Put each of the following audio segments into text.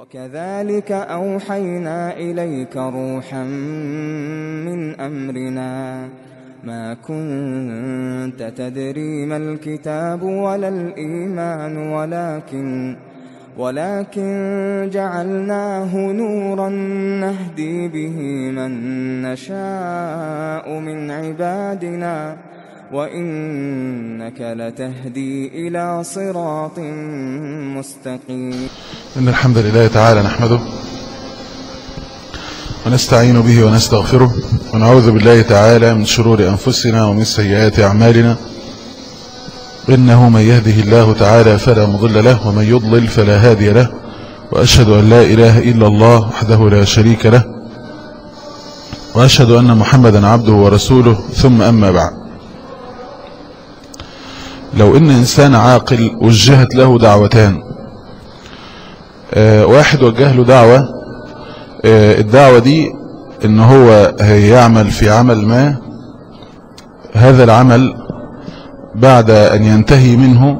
وكذلك أوحينا إليك روحا من أمرنا ما كنت تدري ما الكتاب ولا الإيمان ولكن ولكن جعلناه نورا نهدي به من نشاء من عبادنا وإنك لتهدي إلى صراط مستقيم إن الحمد لله تعالى نحمده ونستعين به ونستغفره ونعوذ بالله تعالى من شرور أنفسنا ومن سيئات أعمالنا إنه من يهده الله تعالى فلا مضل له ومن يضلل فلا هادي له وأشهد أن لا إله إلا الله وحده لا شريك له وأشهد أن محمدا عبده ورسوله ثم أما بعد لو إن إنسان عاقل وجهت له دعوتان آه واحد وجه له دعوة آه الدعوة دي إن هو هيعمل في عمل ما هذا العمل بعد أن ينتهي منه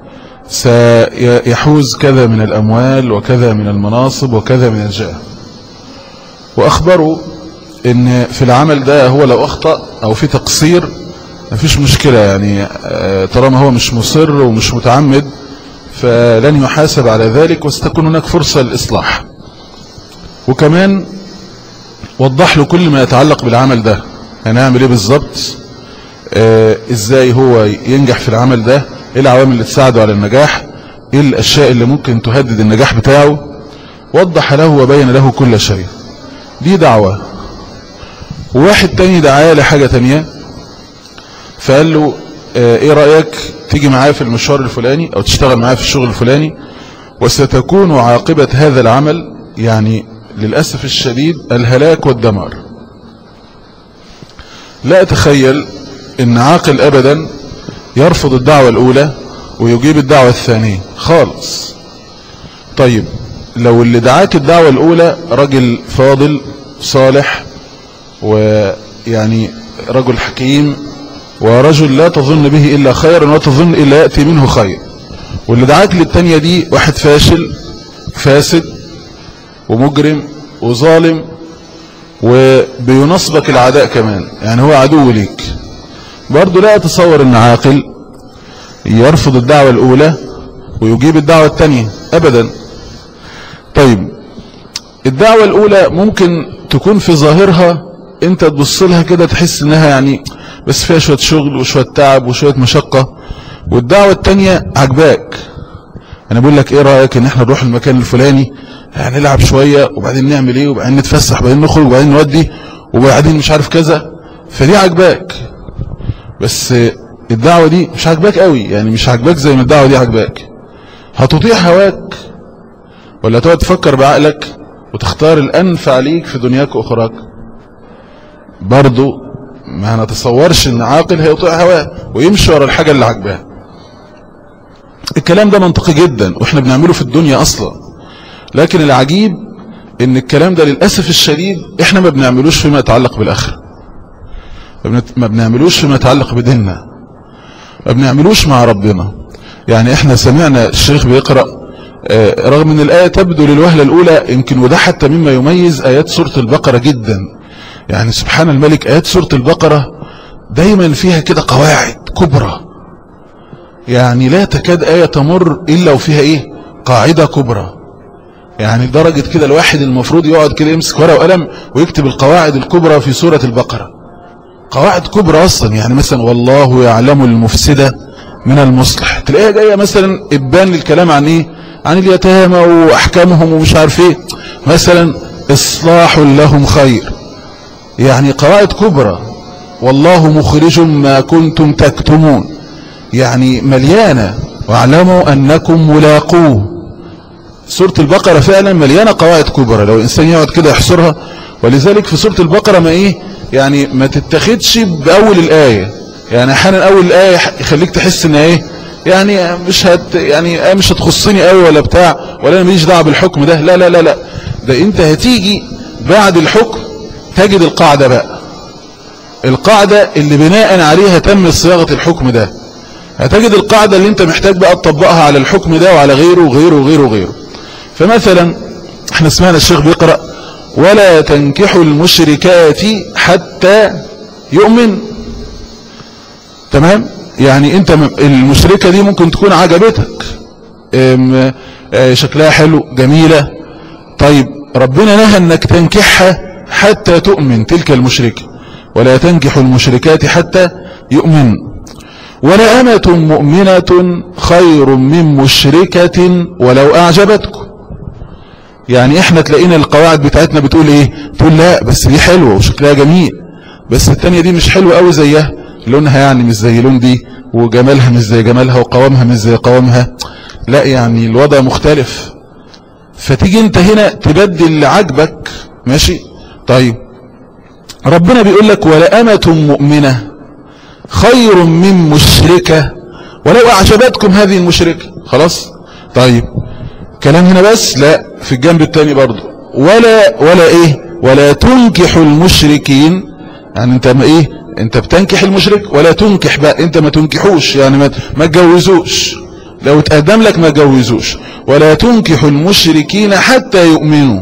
سيحوز كذا من الأموال وكذا من المناصب وكذا من الجاه وأخبروا إن في العمل ده هو لو أخطأ أو في تقصير مفيش مشكلة يعني طالما هو مش مصر ومش متعمد فلن يحاسب على ذلك وستكون هناك فرصة للإصلاح وكمان وضح له كل ما يتعلق بالعمل ده هنعمل ايه بالظبط آه ازاي هو ينجح في العمل ده ايه العوامل اللي تساعده على النجاح ايه الاشياء اللي ممكن تهدد النجاح بتاعه وضح له وبين له كل شيء دي دعوة وواحد تاني دعاه لحاجة تانية فقال له آه ايه رأيك تيجي معايا في المشوار الفلاني او تشتغل معايا في الشغل الفلاني وستكون عاقبة هذا العمل يعني للأسف الشديد الهلاك والدمار لا أتخيل ان عاقل ابدا يرفض الدعوة الاولى ويجيب الدعوة الثانية خالص طيب لو اللي دعاك الدعوة الاولى رجل فاضل صالح ويعني رجل حكيم ورجل لا تظن به الا خيرا وتظن الا يأتي منه خير واللي دعاك للتانية دي واحد فاشل فاسد ومجرم وظالم وبينصبك العداء كمان يعني هو عدو ليك برضه لا أتصور أن عاقل يرفض الدعوة الأولى ويجيب الدعوة الثانية أبدا طيب الدعوة الأولى ممكن تكون في ظاهرها أنت تبص لها كده تحس أنها يعني بس فيها شوية شغل وشوية تعب وشوية مشقة والدعوة الثانية عجباك أنا بقول لك إيه رأيك إن إحنا نروح المكان الفلاني هنلعب شوية وبعدين نعمل إيه وبعدين نتفسح وبعدين نخرج وبعدين نودي وبعدين مش عارف كذا فدي عجباك بس الدعوة دي مش عجباك قوي يعني مش عجباك زي ما الدعوة دي عجباك هتطيع هواك ولا تقعد تفكر بعقلك وتختار الأنفع ليك في دنياك وأخراك برضو ما نتصورش ان عاقل هيطيع هواه ويمشي ورا الحاجة اللي عجباه الكلام ده منطقي جدا واحنا بنعمله في الدنيا اصلا لكن العجيب ان الكلام ده للأسف الشديد احنا ما بنعملوش فيما يتعلق بالآخرة ما بنعملوش فيما يتعلق بديننا ما بنعملوش مع ربنا يعني احنا سمعنا الشيخ بيقرأ رغم ان الآية تبدو للوهلة الأولى يمكن وده حتى مما يميز آيات سورة البقرة جدا يعني سبحان الملك آيات سورة البقرة دايما فيها كده قواعد كبرى يعني لا تكاد آية تمر إلا وفيها إيه قاعدة كبرى يعني لدرجة كده الواحد المفروض يقعد كده يمسك ورقة وقلم ويكتب القواعد الكبرى في سورة البقرة قواعد كبرى أصلا يعني مثلا والله يعلم المفسدة من المصلح تلاقيها جاية مثلا إبان للكلام عن إيه عن اليتامى وأحكامهم ومش عارف إيه مثلا إصلاح لهم خير يعني قواعد كبرى والله مخرج ما كنتم تكتمون يعني مليانة واعلموا أنكم ملاقوه سورة البقرة فعلا مليانة قواعد كبرى لو الإنسان يقعد كده يحصرها ولذلك في سورة البقرة ما إيه يعني ما تتخذش بأول الآية يعني أحيانا أول الآية يخليك تحس إن إيه يعني مش هت يعني مش هتخصني قوي ولا بتاع ولا أنا ماليش دعوه بالحكم ده لا لا لا لا ده أنت هتيجي بعد الحكم تجد القاعدة بقى القاعدة اللي بناء عليها تم صياغة الحكم ده هتجد القاعدة اللي انت محتاج بقى تطبقها على الحكم ده وعلى غيره وغيره وغيره وغيره فمثلا احنا سمعنا الشيخ بيقرأ ولا تنكحوا المشركات حتى يؤمن تمام يعني انت المشركة دي ممكن تكون عجبتك شكلها حلو جميلة طيب ربنا نهى انك تنكحها حتى تؤمن تلك المشركة ولا تنكح المشركات حتى يؤمن ولا أمة مؤمنة خير من مشركة ولو أعجبتكم يعني احنا تلاقينا القواعد بتاعتنا بتقول ايه تقول لا بس دي حلوة وشكلها جميل بس التانية دي مش حلوة قوي زيها لونها يعني مش زي لون دي وجمالها مش زي جمالها وقوامها مش زي قوامها لا يعني الوضع مختلف فتيجي انت هنا تبدل اللي عاجبك ماشي طيب ربنا بيقول لك ولا أمة مؤمنة خير من مشركة ولو أعجبتكم هذه المشركة خلاص طيب كلام هنا بس لا في الجنب الثاني برضه ولا ولا ايه ولا تنكح المشركين يعني انت ما ايه انت بتنكح المشرك ولا تنكح بقى انت ما تنكحوش يعني ما ما تجوزوش لو تقدم لك ما تجوزوش ولا تنكح المشركين حتى يؤمنوا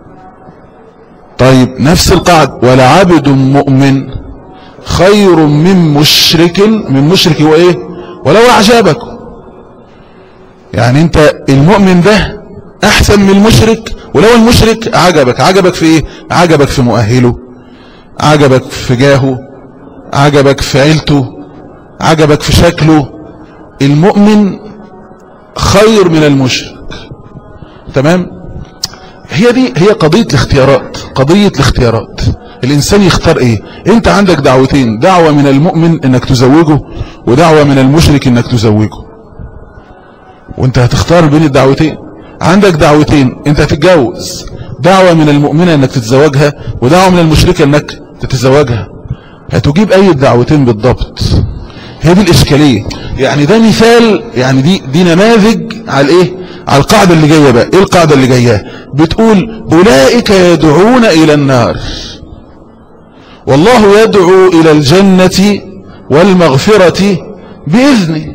طيب نفس القعد ولا عبد مؤمن خير من مشرك من مشرك وايه ولو اعجبكم يعني انت المؤمن ده احسن من المشرك ولو المشرك عجبك عجبك في ايه عجبك في مؤهله عجبك في جاهه عجبك في عيلته عجبك في شكله المؤمن خير من المشرك تمام هي دي هي قضية الاختيارات قضية الاختيارات الانسان يختار ايه انت عندك دعوتين دعوة من المؤمن انك تزوجه ودعوة من المشرك انك تزوجه وانت هتختار بين الدعوتين عندك دعوتين انت هتتجوز دعوة من المؤمنة انك تتزوجها ودعوة من المشركة انك تتزوجها هتجيب اي الدعوتين بالضبط هي دي الاشكالية يعني ده مثال يعني دي دي نماذج على ايه على القاعدة اللي جاية بقى ايه القاعدة اللي جاية بتقول اولئك يدعون الى النار والله يدعو الى الجنة والمغفرة باذنه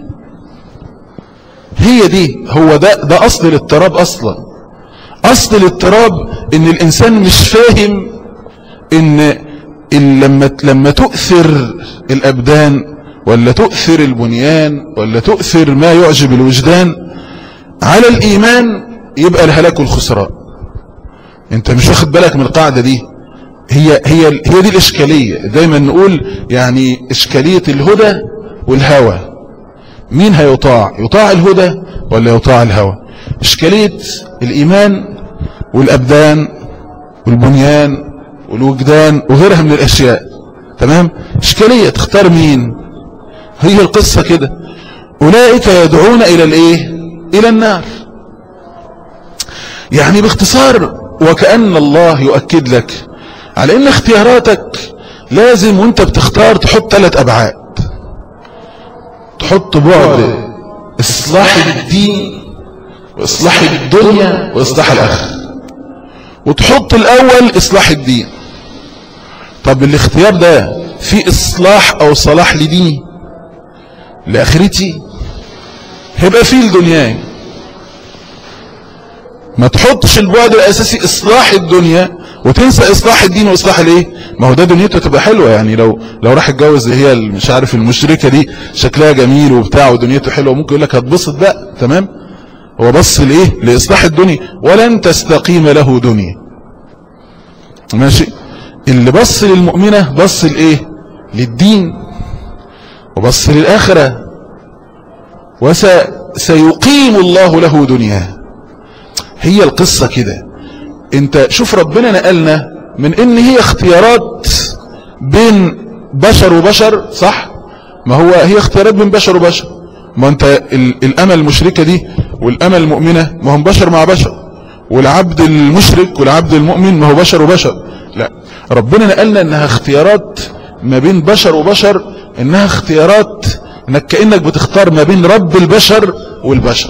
هي دي هو ده ده اصل الاضطراب اصلا اصل الاضطراب ان الانسان مش فاهم ان, إن لما لما تؤثر الابدان ولا تؤثر البنيان ولا تؤثر ما يعجب الوجدان على الايمان يبقى الهلاك والخسران انت مش واخد بالك من القاعدة دي هي هي هي دي الاشكالية دايما نقول يعني اشكالية الهدى والهوى مين هيطاع يطاع الهدى ولا يطاع الهوى اشكالية الايمان والابدان والبنيان والوجدان وغيرها من الاشياء تمام اشكالية تختار مين هي القصة كده اولئك يدعون الى الايه الى النار يعني باختصار وكأن الله يؤكد لك على ان اختياراتك لازم وانت بتختار تحط ثلاث ابعاد تحط بعد اصلاح الدين واصلاح الدنيا واصلاح الاخر وتحط الاول اصلاح الدين طب الاختيار ده في اصلاح او صلاح لديني لاخرتي هيبقى فيه لدنياي ما تحطش البعد الاساسي اصلاح الدنيا وتنسى اصلاح الدين واصلاح الايه ما هو ده دنيته تبقى حلوه يعني لو لو راح اتجوز هي مش عارف المشركه دي شكلها جميل وبتاع ودنيته حلوه ممكن يقول لك هتبسط بقى تمام هو بص لايه لاصلاح الدنيا ولن تستقيم له دنيا ماشي اللي بص للمؤمنه بص لايه للدين وبص للاخره وسيقيم الله له دنياه هي القصة كده انت شوف ربنا نقلنا من ان هي اختيارات بين بشر وبشر صح ما هو هي اختيارات بين بشر وبشر ما انت الامل المشركة دي والامل المؤمنة ما هم بشر مع بشر والعبد المشرك والعبد المؤمن ما هو بشر وبشر لا ربنا نقلنا انها اختيارات ما بين بشر وبشر انها اختيارات انك كأنك بتختار ما بين رب البشر والبشر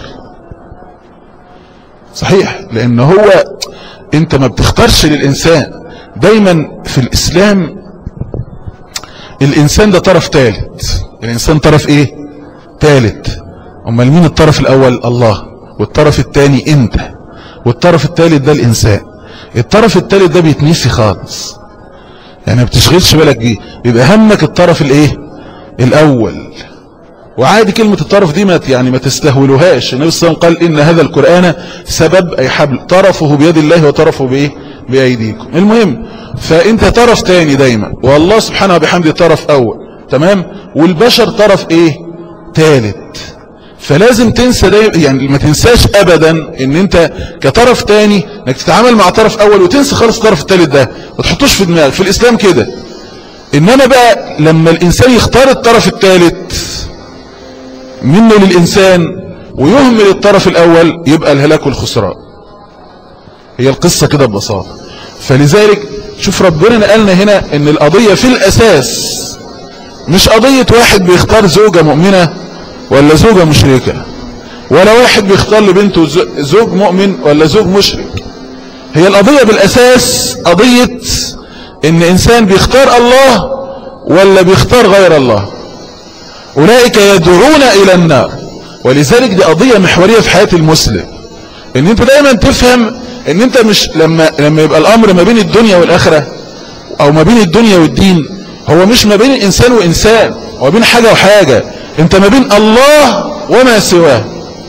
صحيح لان هو انت ما بتختارش للانسان دايما في الاسلام الانسان ده طرف ثالث الانسان طرف ايه ثالث امال مين الطرف الاول الله والطرف الثاني انت والطرف الثالث ده الإنسان الطرف الثالث ده بيتنسي خالص يعني ما بتشغلش بالك بيه يبقى همك الطرف الايه الاول وعادي كلمة الطرف دي ما يعني ما تستهولوهاش النبي صلى الله عليه وسلم قال إن هذا القرآن سبب أي حبل طرفه بيد الله وطرفه بإيه بأيديكم المهم فأنت طرف تاني دايما والله سبحانه وبحمده طرف أول تمام والبشر طرف إيه تالت فلازم تنسى دايما يعني ما تنساش ابدا ان انت كطرف تاني انك تتعامل مع طرف اول وتنسى خالص الطرف التالت ده ما تحطوش في دماغك في الاسلام كده انما بقى لما الانسان يختار الطرف التالت منه للإنسان ويهمل الطرف الأول يبقى الهلاك والخسران هي القصة كده ببساطة فلذلك شوف ربنا نقلنا هنا ان القضية في الأساس مش قضية واحد بيختار زوجة مؤمنة ولا زوجة مشركة ولا واحد بيختار لبنته زوج مؤمن ولا زوج مشرك هي القضية بالأساس قضية ان إنسان بيختار الله ولا بيختار غير الله أولئك يدعون إلى النار ولذلك دي قضية محورية في حياة المسلم ان انت دايما تفهم ان انت مش لما, لما يبقى الامر ما بين الدنيا والاخرة او ما بين الدنيا والدين هو مش ما بين انسان وانسان هو بين حاجة وحاجة انت ما بين الله وما سواه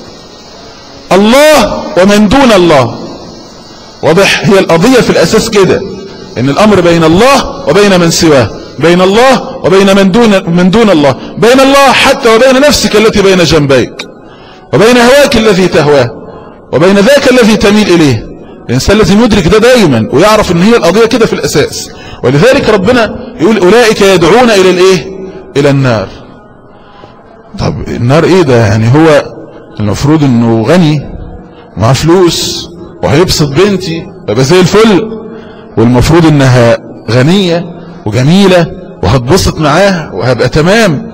الله ومن دون الله واضح هي القضية في الاساس كده ان الامر بين الله وبين من سواه بين الله وبين من دون, من دون الله بين الله حتى وبين نفسك التي بين جنبيك وبين هواك الذي تهواه وبين ذاك الذي تميل إليه الإنسان الذي يدرك ده دائما ويعرف ان هي القضية كده في الأساس ولذلك ربنا يقول أولئك يدعون إلى الإيه إلى النار طب النار إيه ده يعني هو المفروض أنه غني مع فلوس وهيبسط بنتي يبقى زي الفل والمفروض أنها غنية وجميلة وهتبسط معاها وهبقى تمام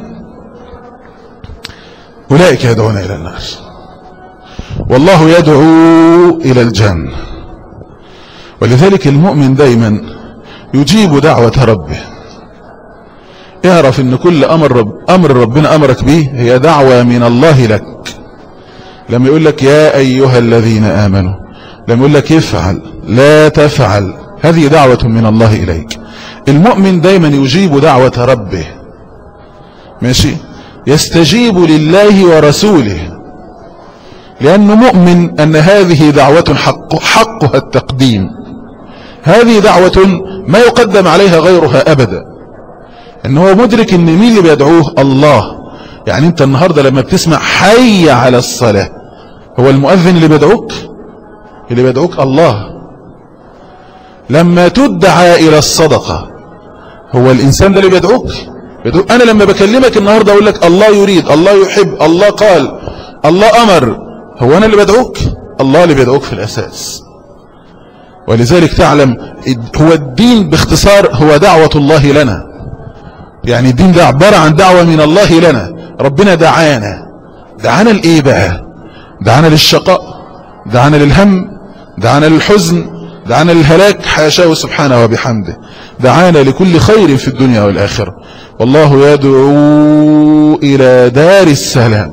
أولئك يدعون إلى النار والله يدعو إلى الجنة ولذلك المؤمن دايما يجيب دعوة ربه اعرف ان كل امر, رب أمر ربنا امرك به هي دعوة من الله لك لما يقول لك يا ايها الذين امنوا لما يقول لك افعل لا تفعل هذه دعوة من الله اليك المؤمن دايما يجيب دعوة ربه ماشي يستجيب لله ورسوله لأنه مؤمن أن هذه دعوة حق حقها التقديم هذه دعوة ما يقدم عليها غيرها أبدا أنه هو مدرك أن مين اللي بيدعوه الله يعني أنت النهاردة لما بتسمع حي على الصلاة هو المؤذن اللي بيدعوك اللي بيدعوك الله لما تدعى إلى الصدقة هو الإنسان ده اللي بيدعوك بيدعوك أنا لما بكلمك النهاردة أقول لك الله يريد الله يحب الله قال الله أمر هو أنا اللي بدعوك الله اللي بيدعوك في الأساس ولذلك تعلم هو الدين باختصار هو دعوة الله لنا يعني الدين ده عبارة عن دعوة من الله لنا ربنا دعانا دعانا لإيه بقى دعانا للشقاء دعانا للهم دعانا للحزن دعانا للهلاك حاشاه سبحانه وبحمده دعانا لكل خير في الدنيا والآخرة والله يدعو إلى دار السلام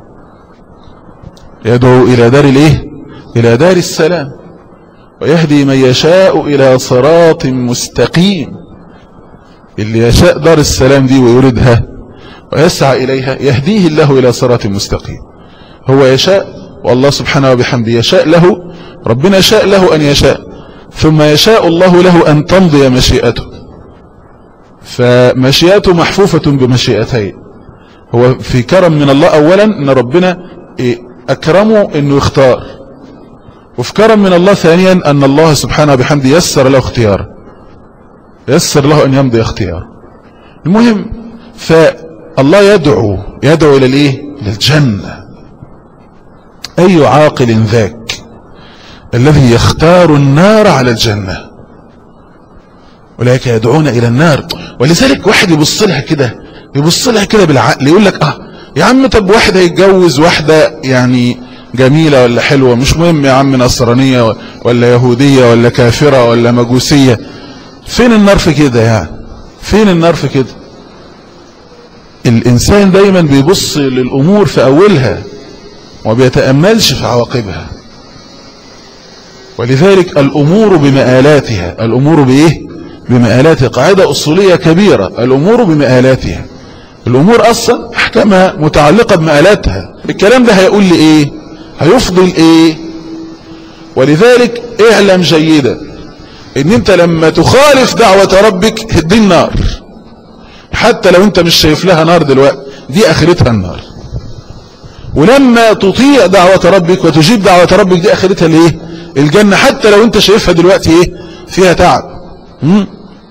يدعو إلى دار الايه إلى دار السلام ويهدي من يشاء إلى صراط مستقيم اللي يشاء دار السلام دي ويريدها ويسعى إليها يهديه الله إلى صراط مستقيم هو يشاء والله سبحانه وبحمده يشاء له ربنا شاء له أن يشاء ثم يشاء الله له أن تمضي مشيئته فمشيئته محفوفة بمشيئتين هو في كرم من الله أولا أن ربنا أكرمه أنه يختار وفي كرم من الله ثانيا أن الله سبحانه بحمده يسر له اختيار يسر له أن يمضي اختيار المهم فالله يدعو يدعو إلى الإيه للجنة أي عاقل ذاك الذي يختار النار على الجنة أولئك يدعون إلى النار ولذلك واحد يبص لها كده يبص لها كده بالعقل يقول لك اه يا عم طب واحد هيتجوز واحدة يعني جميلة ولا حلوة مش مهم يا عم نصرانية ولا يهودية ولا كافرة ولا مجوسية فين النار في كده يعني فين النار في كده الإنسان دايما بيبص للأمور في أولها وما بيتأملش في عواقبها ولذلك الأمور بمآلاتها الأمور بإيه بمآلاتها قاعدة أصولية كبيرة الأمور بمآلاتها الأمور أصلا أحكامها متعلقة بمآلاتها الكلام ده هيقول لي إيه هيفضل إيه ولذلك اعلم جيدا ان انت لما تخالف دعوة ربك هدي النار حتى لو انت مش شايف لها نار دلوقتي دي اخرتها النار ولما تطيع دعوة ربك وتجيب دعوة ربك دي اخرتها الايه الجنة حتى لو انت شايفها دلوقتي ايه فيها تعب مم.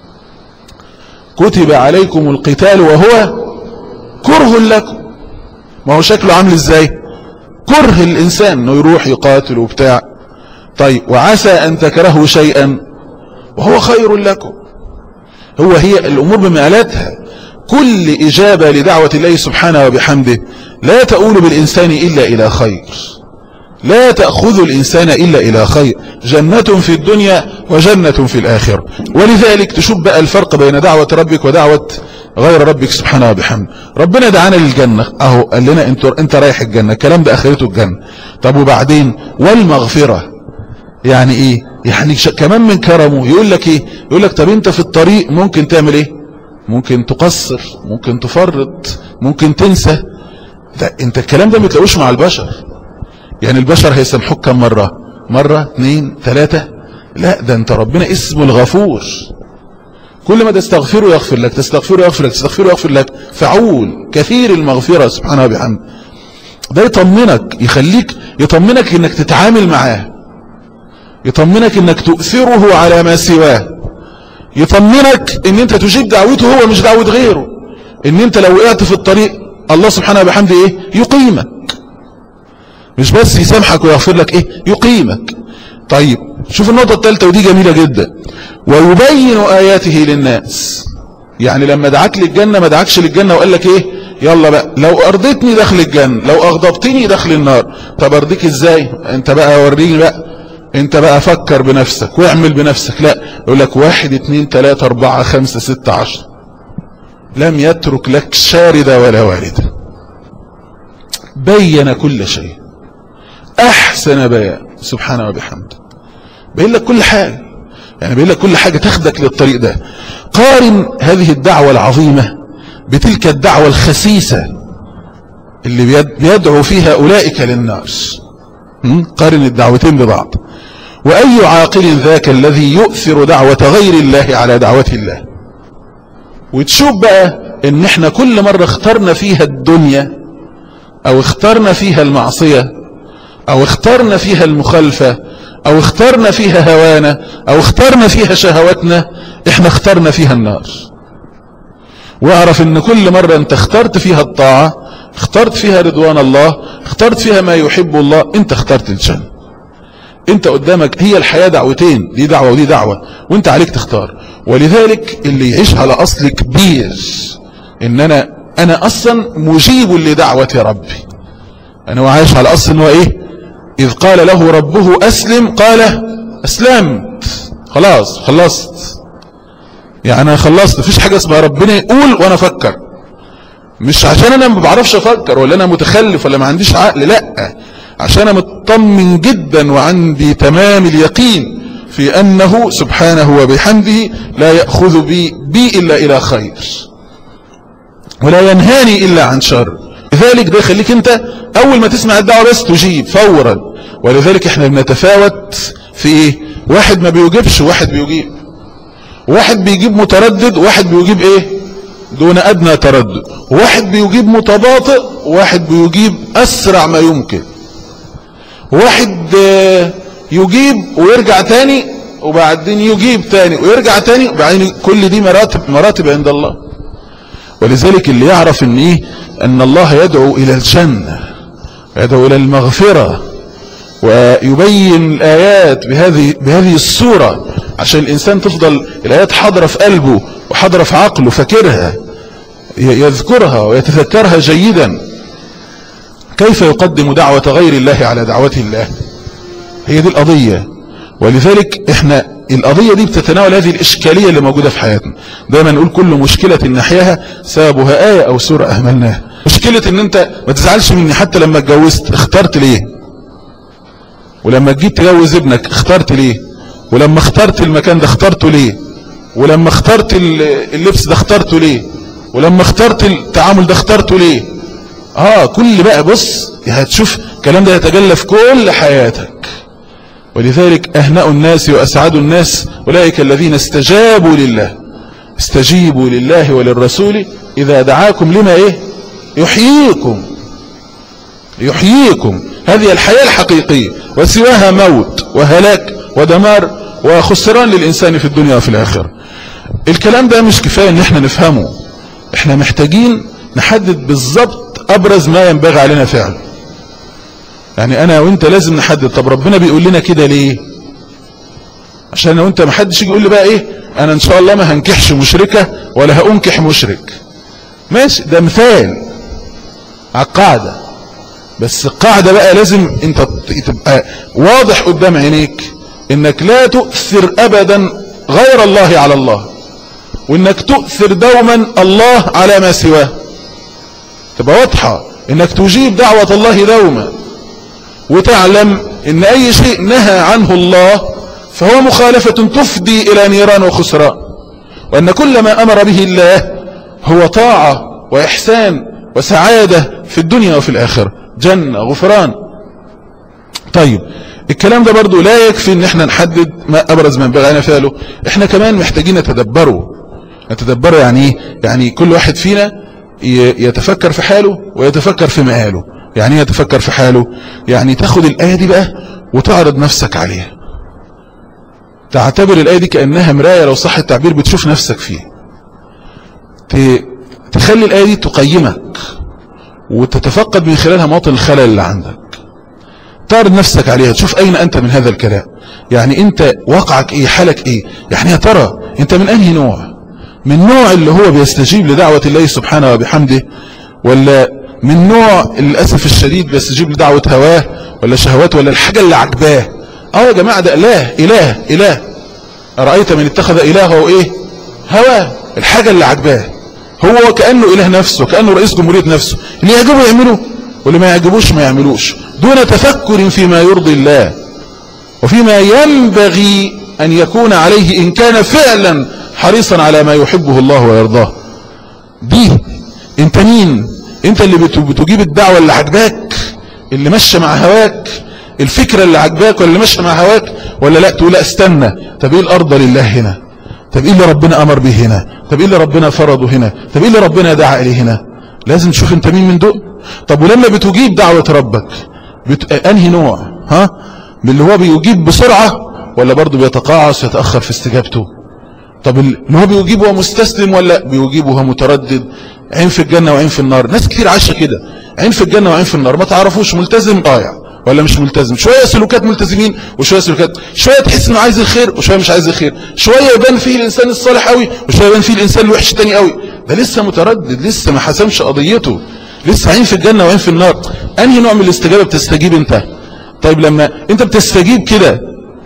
كتب عليكم القتال وهو كره لكم ما هو شكله عامل ازاي كره الانسان انه يروح يقاتل وبتاع طيب وعسى ان تكرهوا شيئا وهو خير لكم هو هي الامور بمآلاتها كل اجابة لدعوة الله سبحانه وبحمده لا تؤول بالانسان الا الى خير لا تأخذ الإنسان إلا إلى خير جنة في الدنيا وجنة في الآخرة ولذلك تشوف بقى الفرق بين دعوة ربك ودعوة غير ربك سبحانه وبحمده ربنا دعانا للجنة أهو قال لنا انت, انت رايح الجنة الكلام ده آخرته الجنة طب وبعدين والمغفرة يعني ايه يعني كمان من كرمه يقول لك ايه يقول لك طب انت في الطريق ممكن تعمل ايه ممكن تقصر ممكن تفرط ممكن تنسى ده انت الكلام ده ما تلاقوش مع البشر يعني البشر هيسامحوك كم مرة مرة اثنين ثلاثة لا ده انت ربنا اسمه الغفور كل ما تستغفره يغفر لك تستغفره يغفر لك تستغفره يغفر لك فعول كثير المغفرة سبحانه وبحمده ده يطمنك يخليك يطمنك انك تتعامل معاه يطمنك انك تؤثره على ما سواه يطمنك ان انت تجيب دعوته هو مش دعوة غيره ان انت لو وقعت في الطريق الله سبحانه وبحمده ايه يقيمك مش بس يسامحك ويغفر لك ايه يقيمك طيب شوف النقطة الثالثة ودي جميلة جدا ويبين آياته للناس يعني لما دعاك للجنة ما دعاكش للجنة وقال لك ايه يلا بقى لو ارضتني داخل الجنة لو اغضبتني داخل النار طب ارضيك ازاي انت بقى وريني بقى انت بقى فكر بنفسك واعمل بنفسك لا يقول لك واحد اتنين تلاتة اربعة خمسة ستة عشر لم يترك لك شاردة ولا واردة بين كل شيء احسن بيان سبحانه وبحمده بين لك كل حاجة يعني بين لك كل حاجة تاخدك للطريق ده قارن هذه الدعوة العظيمة بتلك الدعوة الخسيسة اللي بيدعو فيها أولئك للنار قارن الدعوتين ببعض وأي عاقل ذاك الذي يؤثر دعوة غير الله على دعوة الله وتشوف بقى ان احنا كل مرة اخترنا فيها الدنيا او اخترنا فيها المعصية او اخترنا فيها المخالفة او اخترنا فيها هوانا او اخترنا فيها شهواتنا احنا اخترنا فيها النار واعرف ان كل مرة انت اخترت فيها الطاعة اخترت فيها رضوان الله اخترت فيها ما يحب الله انت اخترت الجنة انت قدامك هي الحياة دعوتين دي دعوة ودي دعوة وانت عليك تختار ولذلك اللي يعيش على اصل كبير ان انا انا اصلا مجيب لدعوة ربي انا عايش على اصل انه ايه اذ قال له ربه اسلم قال اسلمت خلاص خلصت يعني انا خلصت مفيش حاجة اسمها ربنا يقول وانا افكر مش عشان انا ما بعرفش افكر ولا انا متخلف ولا ما عنديش عقل لا عشان انا مطمن جدا وعندي تمام اليقين في انه سبحانه وبحمده لا يأخذ بي, بي الا الى خير ولا ينهاني الا عن شر لذلك ده يخليك انت اول ما تسمع الدعوة بس تجيب فورا ولذلك احنا بنتفاوت في ايه واحد ما بيجيبش واحد بيجيب واحد بيجيب متردد واحد بيجيب ايه دون ادنى تردد واحد بيجيب متباطئ واحد بيجيب اسرع ما يمكن واحد يجيب ويرجع تاني وبعدين يجيب تاني ويرجع تاني وبعدين كل دي مراتب مراتب عند الله ولذلك اللي يعرف ان ايه ان الله يدعو الى الجنة يدعو الى المغفرة ويبين الايات بهذه بهذه الصورة عشان الانسان تفضل الايات حاضرة في قلبه وحاضرة في عقله فاكرها يذكرها ويتذكرها جيدا كيف يقدم دعوة غير الله على دعوة الله هي دي القضية ولذلك احنا القضية دي بتتناول هذه الإشكالية اللي موجودة في حياتنا دايما نقول كل مشكلة نحياها سببها آية أو سورة أهملناها مشكلة ان انت ما تزعلش مني حتى لما اتجوزت اخترت ليه ولما تجيب تجوز ابنك اخترت ليه ولما اخترت المكان ده اخترته ليه ولما اخترت اللبس ده اخترته ليه ولما اخترت التعامل ده اخترته ليه اه كل بقى بص هتشوف الكلام ده يتجلى في كل حياتك ولذلك أهنأ الناس وأسعد الناس أولئك الذين استجابوا لله استجيبوا لله وللرسول إذا دعاكم لما إيه يحييكم يحييكم هذه الحياة الحقيقية وسواها موت وهلاك ودمار وخسران للإنسان في الدنيا وفي الآخرة الكلام ده مش كفاية ان احنا نفهمه احنا محتاجين نحدد بالظبط ابرز ما ينبغي علينا فعله يعني انا وانت لازم نحدد طب ربنا بيقول لنا كده ليه عشان انا وانت ما حدش يجي يقول لي بقى ايه انا ان شاء الله ما هنكحش مشركة ولا هأنكح مشرك ماشي ده مثال على القاعدة بس القاعدة بقى لازم انت تبقى واضح قدام عينيك انك لا تؤثر ابدا غير الله على الله وانك تؤثر دوما الله على ما سواه تبقى واضحة انك تجيب دعوة الله دوما وتعلم ان اي شيء نهى عنه الله فهو مخالفة تفدي الى نيران وخسران وان كل ما امر به الله هو طاعة واحسان وسعادة في الدنيا وفي الاخرة جنة غفران طيب الكلام ده برضو لا يكفي ان احنا نحدد ما ابرز ما ينبغي علينا فعله احنا كمان محتاجين نتدبره نتدبره يعني ايه يعني كل واحد فينا يتفكر في حاله ويتفكر في مآله يعني ايه يتفكر في حاله يعني تاخد الآية دي بقى وتعرض نفسك عليها تعتبر الآية دي كأنها مراية لو صح التعبير بتشوف نفسك فيه تخلي الآية دي تقيمك وتتفقد من خلالها مواطن الخلل اللي عندك تعرض نفسك عليها تشوف أين أنت من هذا الكلام يعني أنت واقعك إيه حالك إيه يعني يا ترى أنت من أنهي نوع من نوع اللي هو بيستجيب لدعوة الله سبحانه وبحمده ولا من نوع للأسف الشديد بيستجيب لدعوة هواه ولا شهوات ولا الحاجة اللي عجباه اه يا جماعة ده إله إله إله أرأيت من اتخذ إلهه إيه هواه الحاجة اللي عجباه هو كأنه إله نفسه كأنه رئيس جمهورية نفسه اللي يعجبه يعمله واللي ما يعجبوش ما يعملوش دون تفكر فيما يرضي الله وفيما ينبغي أن يكون عليه إن كان فعلا حريصا على ما يحبه الله ويرضاه دي انت مين انت اللي بتجيب الدعوة اللي عجباك اللي ماشيه مع هواك الفكرة اللي عجباك ولا اللي ماشيه مع هواك ولا لا تقول لا استنى طب ايه الارض لله هنا طب ايه اللي ربنا امر به هنا طب ايه اللي ربنا فرضه هنا طب ايه اللي ربنا دعا اليه هنا لازم تشوف انت مين من دول طب ولما بتجيب دعوة ربك بت... انهي نوع ها من اللي هو بيجيب بسرعة ولا برضه بيتقاعس يتأخر في استجابته طب اللي هو بيجيب وهو مستسلم ولا بيجيب وهو متردد عين في الجنة وعين في النار ناس كتير عايشه كده عين في الجنة وعين في النار ما تعرفوش ملتزم ضايع ولا مش ملتزم شوية سلوكات ملتزمين وشوية سلوكات شوية تحس انه عايز الخير وشوية مش عايز الخير شوية يبان فيه الانسان الصالح قوي وشوية يبان فيه الانسان الوحش تاني قوي ده لسه متردد لسه ما حسمش قضيته لسه عين في الجنة وعين في النار انهي نوع من الاستجابة بتستجيب انت طيب لما انت بتستجيب كده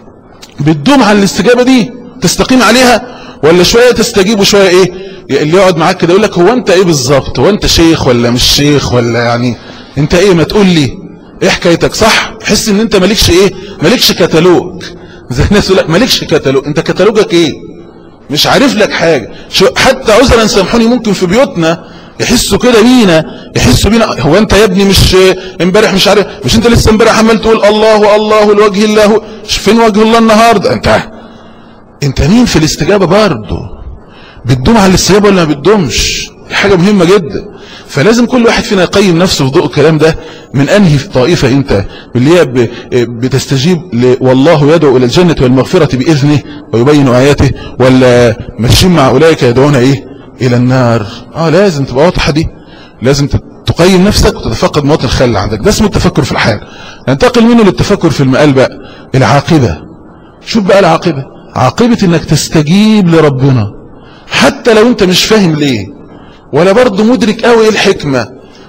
بتدوم على الاستجابة دي تستقيم عليها ولا شوية تستجيب وشوية ايه اللي يقعد معاك كده يقول لك هو انت ايه بالظبط هو انت شيخ ولا مش شيخ ولا يعني انت ايه ما تقول لي ايه حكايتك صح تحس ان انت مالكش ايه مالكش كتالوج زي الناس يقول لك مالكش كتالوج انت كتالوجك ايه مش عارف لك حاجة حتى عذرا سامحوني ممكن في بيوتنا يحسوا كده بينا يحسوا بينا هو انت يا ابني مش امبارح مش عارف مش انت لسه امبارح عمال تقول الله الله الوجه الله فين وجه الله النهارده انت انت مين في الاستجابة برضه بتدوم على الاستجابة ولا ما بتدومش حاجة مهمة جدا فلازم كل واحد فينا يقيم نفسه في ضوء الكلام ده من انهي طائفة انت اللي هي بتستجيب والله يدعو الى الجنة والمغفرة باذنه ويبين اياته ولا ماشيين مع اولئك يدعون ايه الى النار اه لازم تبقى واضحة دي لازم تقيم نفسك وتتفقد مواطن الخيال اللي عندك ده اسمه التفكر في الحال ننتقل منه للتفكر في المقال بقى العاقبة شوف بقى العاقبة عاقبة انك تستجيب لربنا حتى لو انت مش فاهم ليه ولا برضه مدرك قوي ايه الحكمة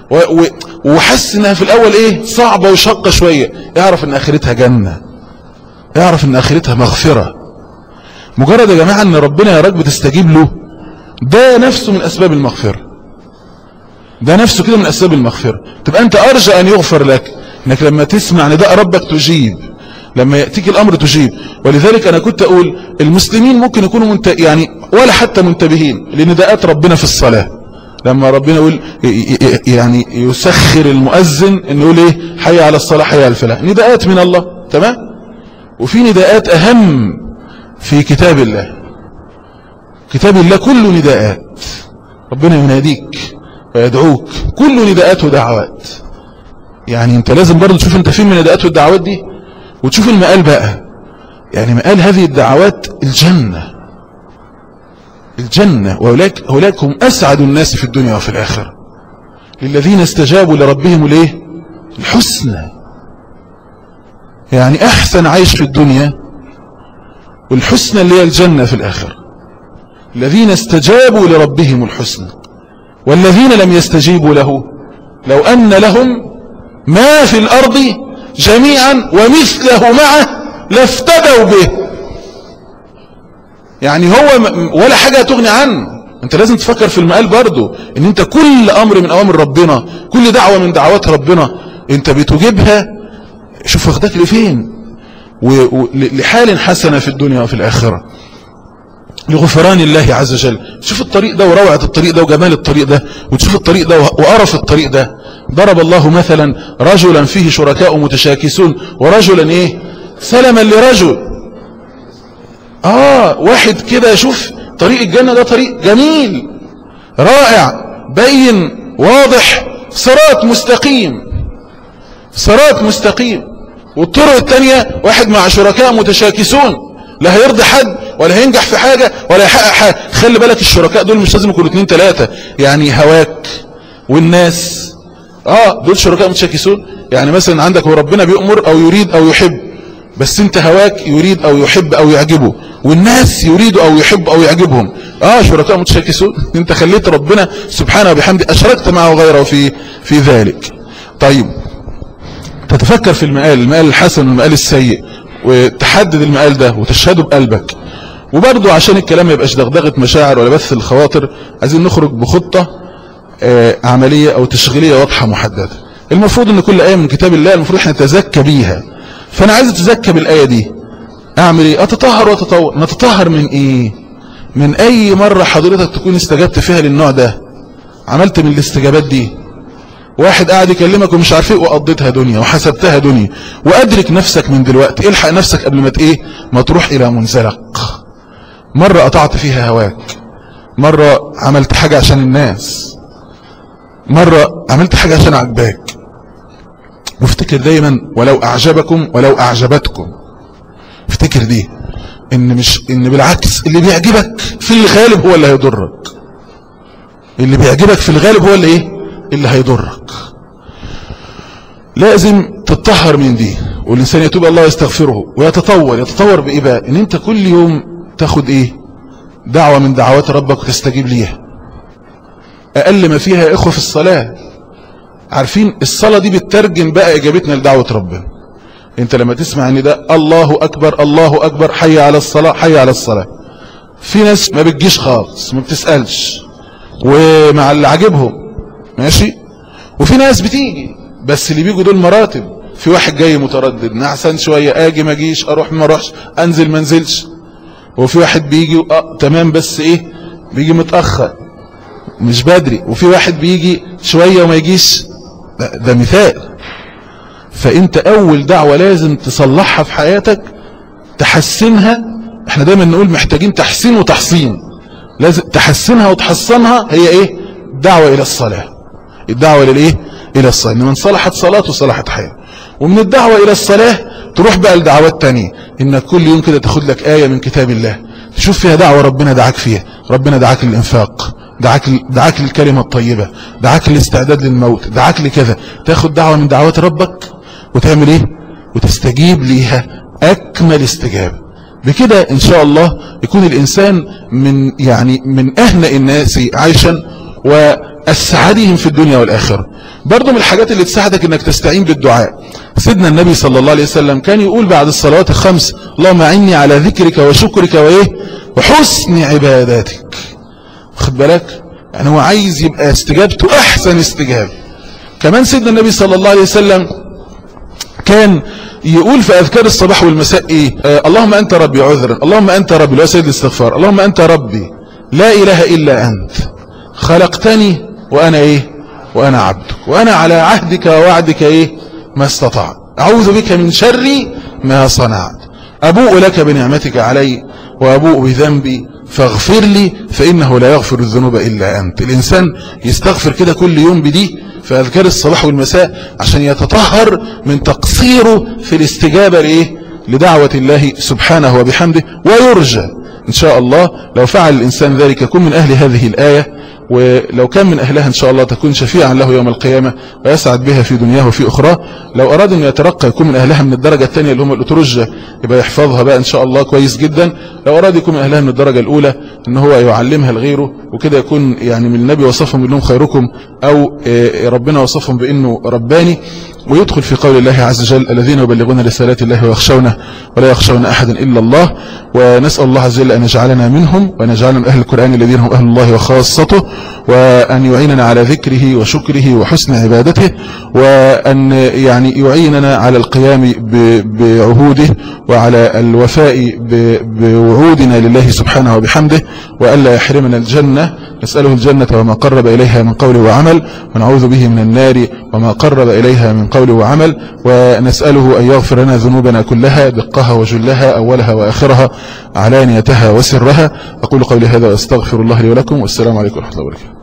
وحس انها في الاول ايه صعبة وشقة شوية اعرف ان اخرتها جنة اعرف ان اخرتها مغفرة مجرد يا جماعة ان ربنا يراك بتستجيب له ده نفسه من اسباب المغفرة ده نفسه كده من اسباب المغفرة تبقى انت ارجى ان يغفر لك انك لما تسمع نداء ربك تجيب لما يأتيك الأمر تجيب ولذلك أنا كنت أقول المسلمين ممكن يكونوا منت... يعني ولا حتى منتبهين لنداءات ربنا في الصلاة لما ربنا يقول يعني يسخر المؤذن انه يقول ايه حي على الصلاة حي على الفلاح نداءات من الله تمام وفي نداءات أهم في كتاب الله كتاب الله كله نداءات ربنا يناديك ويدعوك كله نداءات ودعوات يعني انت لازم برضه تشوف انت فين من النداءات والدعوات دي وتشوف المقال بقى يعني مقال هذه الدعوات الجنة الجنة وأولاك أولاك هم أسعد الناس في الدنيا وفي الآخرة للذين استجابوا لربهم ليه الحسنى يعني أحسن عيش في الدنيا والحسنى اللي هي الجنة في الآخرة الذين استجابوا لربهم الحسنى والذين لم يستجيبوا له لو أن لهم ما في الأرض جميعا ومثله معه لافتدوا به يعني هو ولا حاجة تغني عنه انت لازم تفكر في المقال برضو ان انت كل امر من اوامر ربنا كل دعوة من دعوات ربنا انت بتجيبها شوف واخدك لفين ولحال حسنة في الدنيا وفي الاخرة لغفران الله عز وجل شوف الطريق ده وروعة الطريق ده وجمال الطريق ده وتشوف الطريق ده وقرف الطريق ده ضرب الله مثلا رجلا فيه شركاء متشاكسون ورجلا ايه سلما لرجل اه واحد كده شوف طريق الجنة ده طريق جميل رائع بين واضح صراط مستقيم صراط مستقيم والطرق التانية واحد مع شركاء متشاكسون لا هيرضي حد ولا هينجح في حاجة ولا يحقق حاجة خلي بالك الشركاء دول مش لازم يكونوا اتنين تلاتة يعني هواك والناس اه دول شركاء متشاكسون يعني مثلا عندك وربنا بيأمر او يريد او يحب بس انت هواك يريد او يحب او يعجبه والناس يريدوا او يحب او يعجبهم اه شركاء متشاكسون انت خليت ربنا سبحانه وبحمده اشركت معه غيره في في ذلك طيب تتفكر في المقال المقال الحسن والمقال السيء وتحدد المقال ده وتشهده بقلبك وبرضه عشان الكلام ما يبقاش دغدغه مشاعر ولا بث الخواطر عايزين نخرج بخطة آه عملية او تشغيلية واضحة محددة المفروض ان كل آية من كتاب الله المفروض احنا نتزكى بيها فانا عايز اتزكى بالآية دي اعمل ايه اتطهر واتطور نتطهر من ايه من اي مرة حضرتك تكون استجبت فيها للنوع ده عملت من الاستجابات دي واحد قاعد يكلمك ومش عارف ايه وقضيتها دنيا وحسبتها دنيا وادرك نفسك من دلوقتي الحق نفسك قبل ما ايه ما تروح الى منزلق مرة قطعت فيها هواك مرة عملت حاجة عشان الناس مرة عملت حاجة عشان عجباك وافتكر دايما ولو اعجبكم ولو اعجبتكم افتكر دي ان مش ان بالعكس اللي بيعجبك في الغالب هو اللي هيضرك اللي بيعجبك في الغالب هو اللي ايه اللي هيضرك لازم تتطهر من دي والإنسان يتوب الله يستغفره ويتطور يتطور بإيه بقى إن أنت كل يوم تاخد إيه دعوة من دعوات ربك وتستجيب ليها أقل ما فيها يا إخوة في الصلاة عارفين الصلاة دي بتترجم بقى إجابتنا لدعوة ربنا أنت لما تسمع إن ده الله أكبر الله أكبر حي على الصلاة حي على الصلاة في ناس ما بتجيش خالص ما بتسألش ومع اللي عاجبهم ماشي وفي ناس بتيجي بس اللي بيجوا دول مراتب في واحد جاي متردد نعسان شوية اجي ما اجيش اروح ما اروحش انزل ما انزلش وفي واحد بيجي اه تمام بس ايه بيجي متأخر مش بدري وفي واحد بيجي شوية وما يجيش ده, ده مثال فانت اول دعوة لازم تصلحها في حياتك تحسنها احنا دايما نقول محتاجين تحسين وتحصين لازم تحسنها وتحصنها هي ايه دعوة الى الصلاة الدعوة للايه الى الصلاة ان من صلحت صلاته صلحت حياة ومن الدعوة الى الصلاة تروح بقى لدعوات تانية انك كل يوم كده تاخد لك آية من كتاب الله تشوف فيها دعوة ربنا دعاك فيها ربنا دعاك للإنفاق دعاك, دعاك للكلمة الطيبة دعاك للاستعداد للموت دعاك لكذا تاخد دعوة من دعوات ربك وتعمل ايه وتستجيب ليها أكمل استجابة بكده إن شاء الله يكون الإنسان من يعني من أهنأ الناس عيشا وأسعدهم في الدنيا والآخرة برضو من الحاجات اللي تساعدك انك تستعين بالدعاء سيدنا النبي صلى الله عليه وسلم كان يقول بعد الصلوات الخمس اللهم اعني على ذكرك وشكرك وايه وحسن عباداتك خد بالك يعني هو عايز يبقى استجابته احسن استجابه كمان سيدنا النبي صلى الله عليه وسلم كان يقول في أذكار الصباح والمساء إيه آه اللهم أنت ربي عذرا اللهم أنت ربي لا سيد الاستغفار اللهم أنت ربي لا إله إلا أنت خلقتني وأنا إيه وأنا عبدك وأنا على عهدك ووعدك إيه ما استطعت أعوذ بك من شر ما صنعت أبوء لك بنعمتك علي وأبوء بذنبي فاغفر لي فإنه لا يغفر الذنوب إلا أنت الإنسان يستغفر كده كل يوم بدي في أذكار الصباح والمساء عشان يتطهر من تقصيره في الاستجابة لإيه لدعوة الله سبحانه وبحمده ويرجى إن شاء الله لو فعل الإنسان ذلك يكون من أهل هذه الآية ولو كان من أهلها إن شاء الله تكون شفيعا له يوم القيامة ويسعد بها في دنياه وفي أخرى لو أراد أن يترقى يكون من أهلها من الدرجة الثانية اللي هم الأترجة يبقى يحفظها بقى إن شاء الله كويس جدا لو أراد يكون من أهلها من الدرجة الأولى أن هو يعلمها لغيره وكده يكون يعني من النبي وصفهم بأنهم خيركم أو ربنا وصفهم بأنه رباني ويدخل في قول الله عز وجل الذين يبلغون رسالات الله ويخشونه ولا يخشون أحدا إلا الله ونسأل الله عز وجل أن يجعلنا منهم وأن يجعلنا من أهل القرآن الذين هم أهل الله وخاصته وأن يعيننا على ذكره وشكره وحسن عبادته وأن يعني يعيننا على القيام بعهوده وعلى الوفاء بوعودنا لله سبحانه وبحمده وألا يحرمنا الجنة نسأله الجنة وما قرب إليها من قول وعمل ونعوذ به من النار وما قرب إليها من قول وعمل ونسأله أن يغفر لنا ذنوبنا كلها دقها وجلها أولها وآخرها علانيتها وسرها أقول قولي هذا وأستغفر الله لي ولكم والسلام عليكم ورحمة الله وبركاته